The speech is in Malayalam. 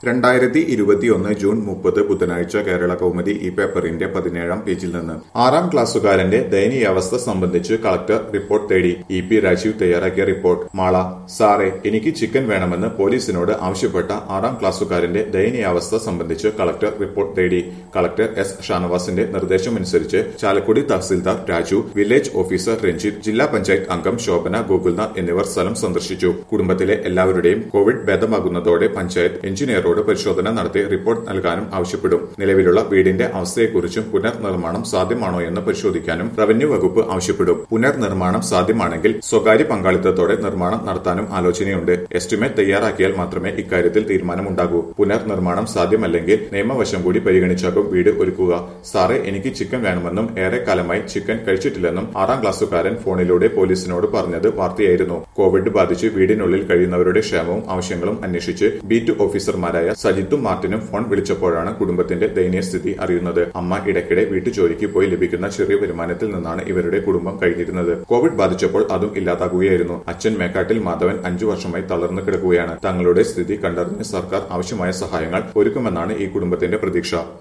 രണ്ടായിരത്തി ഇരുപത്തിയൊന്ന് ജൂൺ മുപ്പത് ബുധനാഴ്ച കേരള കൗമുദി ഈ പേപ്പറിന്റെ പതിനേഴാം പേജിൽ നിന്ന് ആറാം ക്ലാസ്സുകാരന്റെ ദയനീയാവസ്ഥ സംബന്ധിച്ച് കളക്ടർ റിപ്പോർട്ട് തേടി ഇ പി രാജീവ് തയ്യാറാക്കിയ റിപ്പോർട്ട് മാള സാറേ എനിക്ക് ചിക്കൻ വേണമെന്ന് പോലീസിനോട് ആവശ്യപ്പെട്ട ആറാം ക്ലാസ്സുകാരന്റെ ദയനീയാവസ്ഥ സംബന്ധിച്ച് കളക്ടർ റിപ്പോർട്ട് തേടി കളക്ടർ എസ് ഷാനവാസിന്റെ നിർദ്ദേശമനുസരിച്ച് ചാലക്കുടി തഹസിൽദാർ രാജു വില്ലേജ് ഓഫീസർ രഞ്ജിത്ത് ജില്ലാ പഞ്ചായത്ത് അംഗം ശോഭന ഗോകുൽനാഥ് എന്നിവർ സ്ഥലം സന്ദർശിച്ചു കുടുംബത്തിലെ എല്ലാവരുടെയും കോവിഡ് ഭേദമാകുന്നതോടെ പഞ്ചായത്ത് എഞ്ചിനീയറോട് പരിശോധന നടത്തി റിപ്പോർട്ട് നൽകാനും ആവശ്യപ്പെടും നിലവിലുള്ള വീടിന്റെ അവസ്ഥയെക്കുറിച്ചും പുനർനിർമ്മാണം സാധ്യമാണോ എന്ന് പരിശോധിക്കാനും റവന്യൂ വകുപ്പ് ആവശ്യപ്പെടും പുനർനിർമ്മാണം സാധ്യമാണെങ്കിൽ സ്വകാര്യ പങ്കാളിത്തത്തോടെ നിർമ്മാണം നടത്താനും ആലോചനയുണ്ട് എസ്റ്റിമേറ്റ് തയ്യാറാക്കിയാൽ മാത്രമേ ഇക്കാര്യത്തിൽ തീരുമാനമുണ്ടാകൂ പുനർനിർമ്മാണം സാധ്യമല്ലെങ്കിൽ നിയമവശം കൂടി പരിഗണിച്ചാകും വീട് ഒരുക്കുക സാറേ എനിക്ക് ചിക്കൻ വേണമെന്നും ഏറെക്കാലമായി ചിക്കൻ കഴിച്ചിട്ടില്ലെന്നും ആറാം ക്ലാസ്സുകാരൻ ഫോണിലൂടെ പോലീസിനോട് പറഞ്ഞത് വാർത്തയായിരുന്നു കോവിഡ് ബാധിച്ച് വീടിനുള്ളിൽ കഴിയുന്നവരുടെ ക്ഷേമവും ആവശ്യങ്ങളും അന്വേഷിച്ച് ബീറ്റ് ഓഫീസർമാരായ സജിത്തും മാർട്ടിനും ഫോൺ വിളിച്ചപ്പോഴാണ് കുടുംബത്തിന്റെ ദയനീയ സ്ഥിതി അറിയുന്നത് അമ്മ ഇടയ്ക്കിടെ വീട്ടുജോലിക്ക് പോയി ലഭിക്കുന്ന ചെറിയ വരുമാനത്തിൽ നിന്നാണ് ഇവരുടെ കുടുംബം കഴിഞ്ഞിരുന്നത് കോവിഡ് ബാധിച്ചപ്പോൾ അതും ഇല്ലാതാകുകയായിരുന്നു അച്ഛൻ മേക്കാട്ടിൽ മാധവൻ അഞ്ചു വർഷമായി തളർന്നു കിടക്കുകയാണ് തങ്ങളുടെ സ്ഥിതി കണ്ടറിഞ്ഞ് സർക്കാർ ആവശ്യമായ സഹായങ്ങൾ ഒരുക്കുമെന്നാണ് ഈ കുടുംബത്തിന്റെ പ്രതീക്ഷ